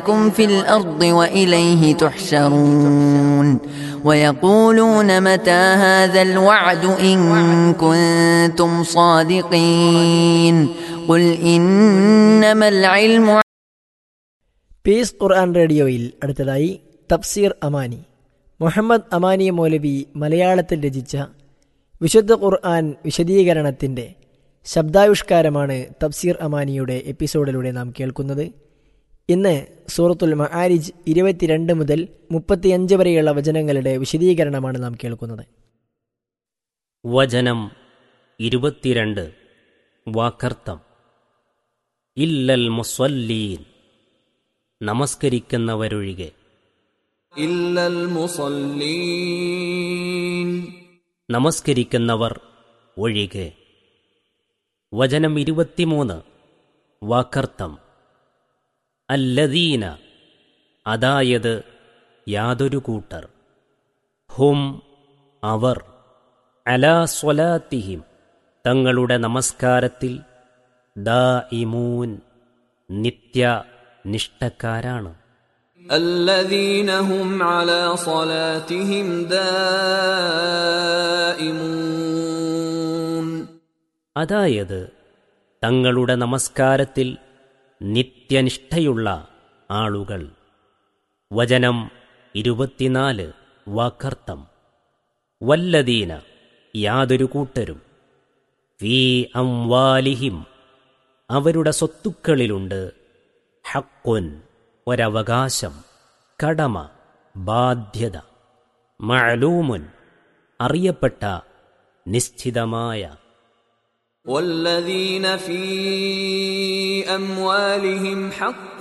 لكم في الأرض وإليه تحشرون ويقولون متى هذا الوعد إن كنتم صادقين قل إنما العلم piece ഖുർആൻ റേഡിയോയിൽ അടുത്തതായി തഫ്സീർ അമാനി മുഹമ്മദ് അമാനി മൗലവി മലയാളത്തിൽ രചിച്ച വിശുദ്ധ ഖുർആൻ വിശദീകരണത്തിന്റെ ശബ്ദാവിഷ്കാരമാണ് തഫ്സീർ അമാനിയുടെ എപ്പിസോഡിലൂടെ നാം കേൾക്കുന്നത് ഇന്ന് സൂറത്തുൽ മആരിജ് ഇരുപത്തിരണ്ട് മുതൽ മുപ്പത്തിയഞ്ച് വരെയുള്ള വചനങ്ങളുടെ വിശദീകരണമാണ് നാം കേൾക്കുന്നത് വചനം ഇരുപത്തിരണ്ട് വാക്കർത്ഥം ഇല്ലൽ മുസ്വല്ലീൻ നമസ്കരിക്കുന്നവരൊഴികെ إلا المصلين നമസ്കരിക്കുന്നവർ ഒഴികെ വചനം ഇരുപത്തിമൂന്ന് വാക്കർത്ഥം അല്ലദീന അതായത് യാതൊരു കൂട്ടർ ഹും അവർ അലാ സ്വലാത്തിഹിം തങ്ങളുടെ നമസ്കാരത്തിൽ ദാ ഇമൂൻ നിത്യ നിഷ്ഠക്കാരാണ് الذين هم على صلاتهم دائمون അതായത് തങ്ങളുടെ നമസ്കാരത്തിൽ നിത്യനിഷ്ഠയുള്ള ആളുകൾ വചനം ഇരുപത്തിനാല് വാക്കർത്ഥം വല്ലദീന യാതൊരു കൂട്ടരും ഫീ അംവാലിഹിം അവരുടെ സ്വത്തുക്കളിലുണ്ട് ഹക്കുൻ ഒരവകാശം കടമ ബാധ്യത മഅലൂമുൻ അറിയപ്പെട്ട നിശ്ചിതമായ والذين في أموالهم حق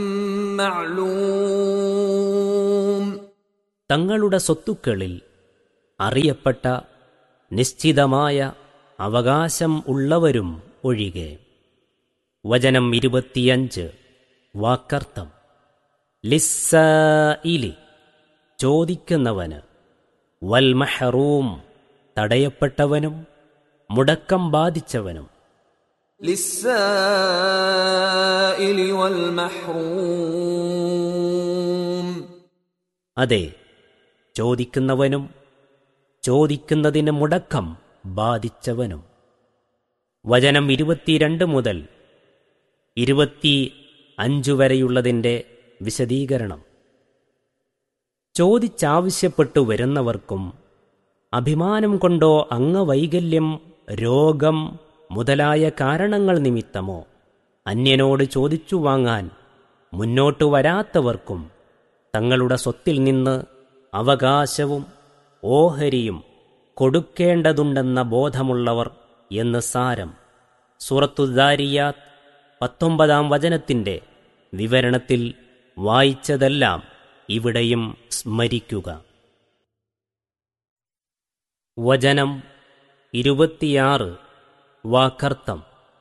معلوم തങ്ങളുടെ സ്വത്തുക്കളിൽ അറിയപ്പെട്ട നിശ്ചിതമായ അവകാശം ഉള്ളവരും ഒഴികെ വചനം ഇരുപത്തിയഞ്ച് വാക്കർത്ഥം ലിസ്സായിലി ചോദിക്കുന്നവന് വൽമഹറൂം തടയപ്പെട്ടവനും മുടക്കം ബാധിച്ചവനും للسائل والمحروم അതെ ചോദിക്കുന്നവനും ചോദിക്കുന്നതിന് മുടക്കം ബാധിച്ചവനും വചനം ഇരുപത്തിരണ്ട് മുതൽ ഇരുപത്തി അഞ്ചു വരെയുള്ളതിൻ്റെ വിശദീകരണം ചോദിച്ചാവശ്യപ്പെട്ടു വരുന്നവർക്കും അഭിമാനം കൊണ്ടോ അംഗവൈകല്യം രോഗം മുതലായ കാരണങ്ങൾ നിമിത്തമോ അന്യനോട് ചോദിച്ചു വാങ്ങാൻ മുന്നോട്ടു വരാത്തവർക്കും തങ്ങളുടെ സ്വത്തിൽ നിന്ന് അവകാശവും ഓഹരിയും കൊടുക്കേണ്ടതുണ്ടെന്ന ബോധമുള്ളവർ എന്ന് സാരം സൂറത്തുദാരിയാത്ത് പത്തൊമ്പതാം വചനത്തിൻ്റെ വിവരണത്തിൽ വായിച്ചതെല്ലാം ഇവിടെയും സ്മരിക്കുക വചനം ഇരുപത്തിയാറ് വാക്കർത്ഥം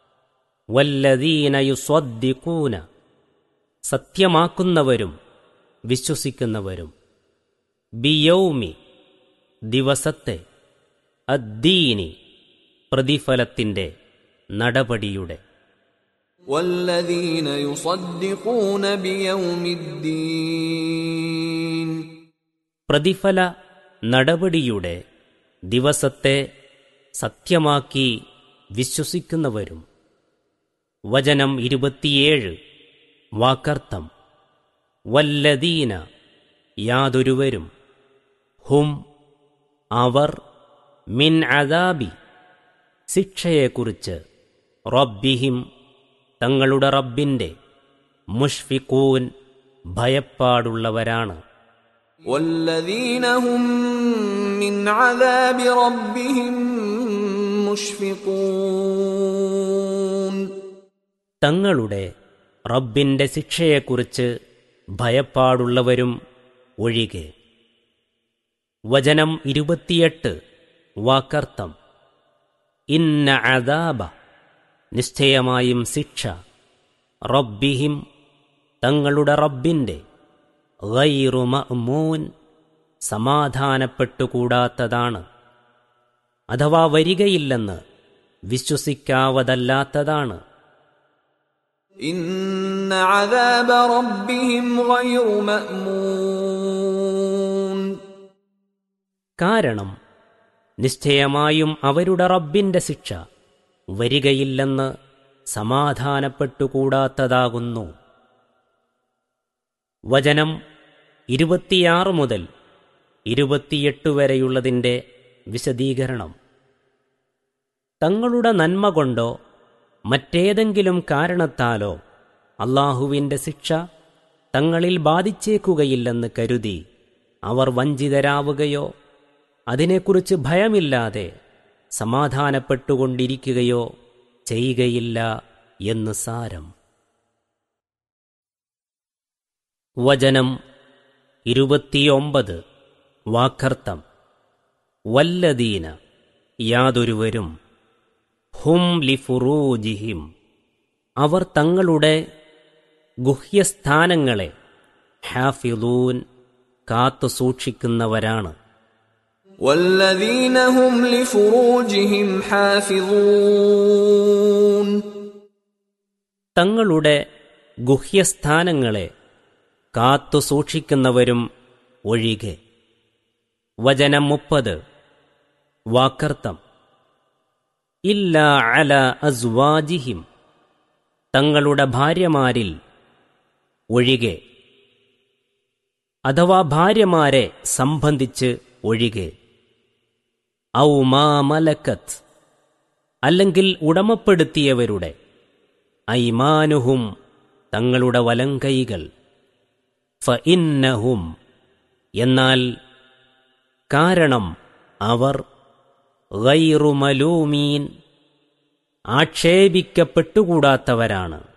വല്ലദീനയുസ്വദ്ദിക്കൂന സത്യമാക്കുന്നവരും വിശ്വസിക്കുന്നവരും ബിയൗമി ദിവസത്തെ അദ്ദീനി പ്രതിഫലത്തിൻ്റെ നടപടിയുടെ والذين يصدقون بيوم الدين പ്രതിഫല നടപടിയുടെ ദിവസത്തെ സത്യമാക്കി വിശ്വസിക്കുന്നവരും വചനം ഇരുപത്തിയേഴ് വാക്കർത്ഥം വല്ലദീന യാതൊരുവരും ഹും അവർ മിൻ അദാബി ശിക്ഷയെക്കുറിച്ച് റബ്ബിഹിം തങ്ങളുടെ റബ്ബിൻ്റെ മുഷ്ഫിക്കൂൻ ഭയപ്പാടുള്ളവരാണ് والذين هم من عذاب ربهم مشفقون തങ്ങളുടെ റബ്ബിന്റെ ശിക്ഷയെക്കുറിച്ച് ഭയപ്പാടുള്ളവരും ഒഴികെ വചനം ഇരുപത്തിയെട്ട് വാക്കർത്ഥം ഇന്ന അദാബ നിശ്ചയമായും ശിക്ഷ റബ്ബിഹിം തങ്ങളുടെ റബ്ബിന്റെ ഗൈറു മഅ്മൂൻ സമാധാനപ്പെട്ടുകൂടാത്തതാണ് അഥവാ വരികയില്ലെന്ന് വിശ്വസിക്കാവതല്ലാത്തതാണ് إن عذاب ربهم غير مأمون കാരണം നിശ്ചയമായും അവരുടെ റബ്ബിന്റെ ശിക്ഷ വരികയില്ലെന്ന് സമാധാനപ്പെട്ടുകൂടാത്തതാകുന്നു വചനം ഇരുപത്തിയാറ് മുതൽ ഇരുപത്തിയെട്ട് വരെയുള്ളതിൻ്റെ വിശദീകരണം തങ്ങളുടെ നന്മ കൊണ്ടോ മറ്റേതെങ്കിലും കാരണത്താലോ അള്ളാഹുവിൻ്റെ ശിക്ഷ തങ്ങളിൽ ബാധിച്ചേക്കുകയില്ലെന്ന് കരുതി അവർ വഞ്ചിതരാവുകയോ അതിനെക്കുറിച്ച് ഭയമില്ലാതെ സമാധാനപ്പെട്ടുകൊണ്ടിരിക്കുകയോ ചെയ്യുകയില്ല എന്ന് സാരം വചനം ഇരുപത്തിയൊമ്പത് വാക്കർത്ഥം വല്ലദീന യാതൊരുവരും ഹും ലിഫുറൂജിഹിം അവർ തങ്ങളുടെ ഗുഹ്യസ്ഥാനങ്ങളെ ഹാഫിലൂൻ കാത്തു സൂക്ഷിക്കുന്നവരാണ് والذين هم لفروجهم حافظون തങ്ങളുടെ ഗുഹ്യസ്ഥാനങ്ങളെ കാത്തു സൂക്ഷിക്കുന്നവരും ഒഴികെ വചനം മുപ്പത് വാക്കർത്ഥം ഇല്ല അല അസ്വാജിഹിം തങ്ങളുടെ ഭാര്യമാരിൽ ഒഴികെ അഥവാ ഭാര്യമാരെ സംബന്ധിച്ച് ഒഴികെ ഔ മാ മലക്കത്ത് അല്ലെങ്കിൽ ഉടമപ്പെടുത്തിയവരുടെ ഐമാനുഹും തങ്ങളുടെ വലങ്കൈകൾ ഫഇന്നഹും എന്നാൽ കാരണം അവർ ഗൈറുമലൂമീൻ ആക്ഷേപിക്കപ്പെട്ടുകൂടാത്തവരാണ്